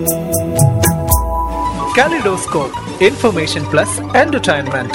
Kaleidoscope, information plus entertainment.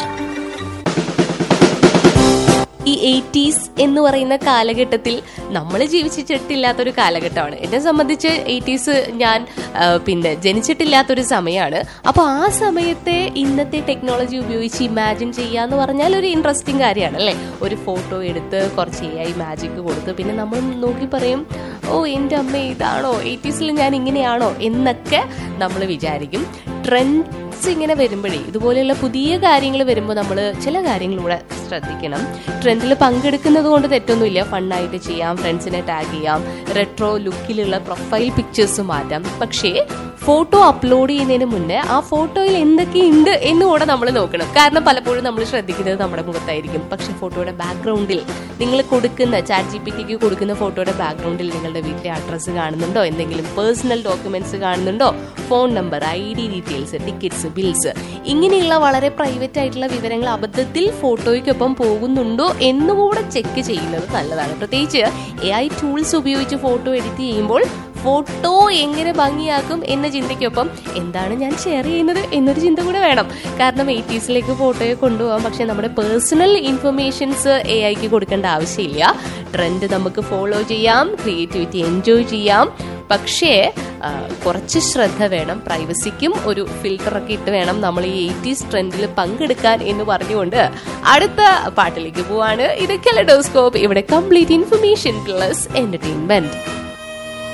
ഈ eighties എന്ന് പറയുന്ന കാലഘട്ടത്തിൽ നമ്മൾ ജീവിച്ചിട്ടില്ലാത്തൊരു കാലഘട്ടമാണ് എന്നെ സംബന്ധിച്ച് എയ്റ്റീസ് ഞാൻ ആ, പിന്നെ ജനിച്ചിട്ടില്ലാത്തൊരു സമയമാണ് അപ്പോൾ ആ സമയത്തെ ഇന്നത്തെ ടെക്നോളജി ഉപയോഗിച്ച് ഇമാജിൻ ചെയ്യുക എന്ന് പറഞ്ഞാൽ ഒരു ഇൻട്രസ്റ്റിംഗ് കാര്യമാണ് അല്ലേ ഒരു ഫോട്ടോ എടുത്ത് കുറച്ച് എ ഐ മാജിക് കൊടുത്ത് പിന്നെ നമ്മൾ നോക്കി പറയും ഓ എൻ്റെ അമ്മ ഇതാണോ എയ്റ്റീസിൽ ഞാൻ ഇങ്ങനെയാണോ എന്നൊക്കെ നമ്മൾ വിചാരിക്കും ട്രെൻഡ്സ് ഇങ്ങനെ വരുമ്പോഴേ ഇതുപോലെയുള്ള പുതിയ കാര്യങ്ങൾ വരുമ്പോൾ നമ്മൾ ചില കാര്യങ്ങളിലൂടെ ശ്രദ്ധിക്കണം ട്രെൻഡിൽ പങ്കെടുക്കുന്നത് കൊണ്ട് തെറ്റൊന്നുമില്ല ഫണ്ണായിട്ട് ചെയ്യാം ഫ്രണ്ട്സിനെ ടാഗ് ചെയ്യാം റെട്രോ ലുക്കിലുള്ള പ്രൊഫൈൽ പിക്ചേഴ്സ് മാറ്റാം പക്ഷേ ഫോട്ടോ അപ്ലോഡ് ചെയ്യുന്നതിന് മുന്നേ ആ ഫോട്ടോയിൽ എന്തൊക്കെയുണ്ട് എന്ന് കൂടെ നമ്മൾ നോക്കണം കാരണം പലപ്പോഴും നമ്മൾ ശ്രദ്ധിക്കുന്നത് നമ്മുടെ മുഖത്തായിരിക്കും പക്ഷെ ഫോട്ടോയുടെ ബാക്ക്ഗ്രൗണ്ടിൽ നിങ്ങൾ കൊടുക്കുന്ന ചാറ്റ് ജി പി ടിക്ക് കൊടുക്കുന്ന ഫോട്ടോയുടെ ബാക്ക്ഗ്രൗണ്ടിൽ നിങ്ങളുടെ വീട്ടിലെ അഡ്രസ്സ് കാണുന്നുണ്ടോ എന്തെങ്കിലും പേഴ്സണൽ ഡോക്യുമെന്റ്സ് കാണുന്നുണ്ടോ phone number I D details tickets bills ഇങ്ങനെയുള്ള വളരെ പ്രൈവറ്റ് ആയിട്ടുള്ള വിവരങ്ങൾ അബദ്ധത്തിൽ ഫോട്ടോയ്ക്കൊപ്പം പോകുന്നുണ്ടോ എന്നുകൂടെ ചെക്ക് ചെയ്യുന്നത് നല്ലതാണ് പ്രത്യേകിച്ച് എ ഐ ടൂൾസ് ഉപയോഗിച്ച് ഫോട്ടോ എഡിറ്റ് ചെയ്യുമ്പോൾ ഫോട്ടോ എങ്ങനെ ഭംഗിയാക്കും എന്ന ചിന്തയ്ക്കൊപ്പം എന്താണ് ഞാൻ ഷെയർ ചെയ്യുന്നത് എന്നൊരു ചിന്ത കൂടെ വേണം കാരണം എയ്റ്റീസിലേക്ക് ഫോട്ടോയെ കൊണ്ടുപോകാം പക്ഷെ നമ്മുടെ പേഴ്സണൽ ഇൻഫർമേഷൻസ് എ ഐക്ക് കൊടുക്കേണ്ട ആവശ്യമില്ല ട്രെൻഡ് നമുക്ക് ഫോളോ ചെയ്യാം ക്രിയേറ്റിവിറ്റി എൻജോയ് ചെയ്യാം പക്ഷേ ആ, കുറച്ച് ശ്രദ്ധ വേണം പ്രൈവസിക്കും ഒരു ഫിൽട്ടറൊക്കെ ഇട്ട് വേണം നമ്മൾ ഈ എയ്റ്റീസ് ട്രെൻഡിൽ പങ്കെടുക്കാൻ എന്ന് പറഞ്ഞുകൊണ്ട് അടുത്ത പാട്ടിലേക്ക് പോവാണ് ഇത് കെലഡോസ്കോപ്പ് ഇവിടെ കംപ്ലീറ്റ് ഇൻഫർമേഷൻ പ്ലസ് എന്റർടൈൻമെന്റ്